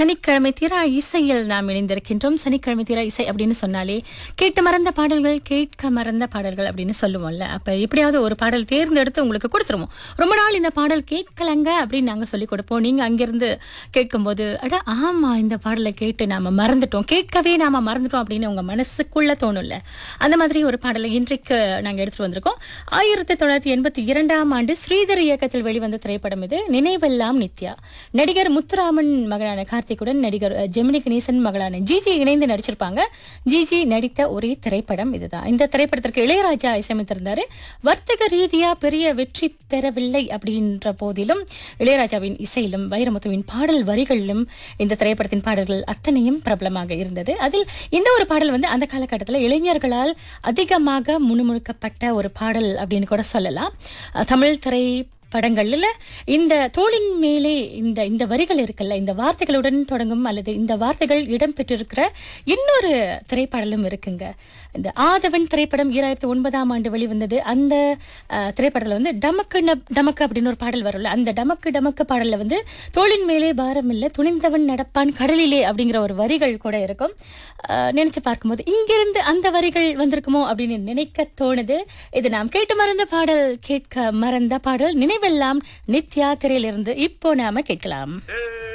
சனிக்கிழமை திரா இசையில் நாம் இணைந்திருக்கின்றோம் சனிக்கிழமை திரா இசை அப்படின்னு சொன்னாலே கேட்டு மறந்த பாடல்கள் கேட்க மறந்த பாடல்கள் அப்படின்னு சொல்லுவோம்ல அப்ப எப்படியாவது ஒரு பாடல் தேர்ந்தெடுத்து உங்களுக்கு கொடுத்துருவோம் ரொம்ப நாள் இந்த பாடல் கேட்கலங்க அப்படின்னு நாங்க சொல்லி கொடுப்போம் நீங்க அங்கிருந்து கேட்கும்போது அட ஆமா இந்த பாடலை கேட்டு நாம மறந்துட்டோம் கேட்கவே நாம மறந்துட்டோம் அப்படின்னு உங்க மனசுக்குள்ள தோணும்ல அந்த மாதிரி ஒரு பாடலை இன்றைக்கு நாங்க எடுத்துட்டு வந்திருக்கோம் ஆயிரத்தி தொள்ளாயிரத்தி எண்பத்தி இரண்டாம் ஆண்டு ஸ்ரீதர் இயக்கத்தில் வெளிவந்த திரைப்படம் இது நினைவெல்லாம் நித்யா நடிகர் முத்துராமன் மகனான கார்த்திக்குடன் நடிகர் அஹ், ஜெமினி கணேசன் மகளான ஜிஜி இணைந்து நடிச்சிருப்பாங்க ஜிஜி நடித்த ஒரே திரைப்படம் இதுதான் இந்த திரைப்படத்திற்கு இளையராஜா இசையமைத்திருந்தாரு வர்த்தக ரீதியா பெரிய வெற்றி பெறவில்லை அப்படின்ற போதிலும் இளையராஜாவின் இசையிலும் வைரமுத்துவின் பாடல் வரிகளிலும் இந்த திரைப்படத்தின் பாடல்கள் அத்தனையும் பிரபலமாக இருந்தது அதில் இந்த ஒரு பாடல் வந்து அந்த காலகட்டத்தில் இளைஞர்களால் அதிகமாக முணுமுணுக்கப்பட்ட ஒரு பாடல் அப்படின்னு கூட சொல்லலாம் அஹ், தமிழ் திரை படங்கள்ல இந்த தோளின் மேலே இந்த இந்த வரிகள் இருக்குல்ல இந்த வார்த்தைகளுடன் தொடங்கும் அல்லது இந்த வார்த்தைகள் இடம்பெற்றிருக்கிற இன்னொரு திரைப்பாடலும் இருக்குங்க இந்த ஆதவன் திரைப்படம் ஈராயிரத்தி ஒன்பதாம் ஆண்டு வெளிவந்தது அந்த அஹ், திரைப்படத்துல வந்து டமக்கு நப்- டமக்கு அப்படின்னு ஒரு பாடல் வரும்ல அந்த டமக்கு டமக்கு பாடல்ல வந்து தோளின் மேலே பாரம் இல்லை துணிந்தவன் நடப்பான் கடலிலே அப்படிங்கிற ஒரு வரிகள் கூட இருக்கும் அஹ், நினைச்சு பார்க்கும்போது இங்கிருந்து அந்த வரிகள் வந்திருக்குமோ அப்படின்னு நினைக்க தோணுது இது நாம் கேட்டு மறந்த பாடல் கேட்க மறந்த பாடல் நினைவெல்லாம் நித்யா திரையிலிருந்து இப்போ நாம கேட்கலாம் ஏ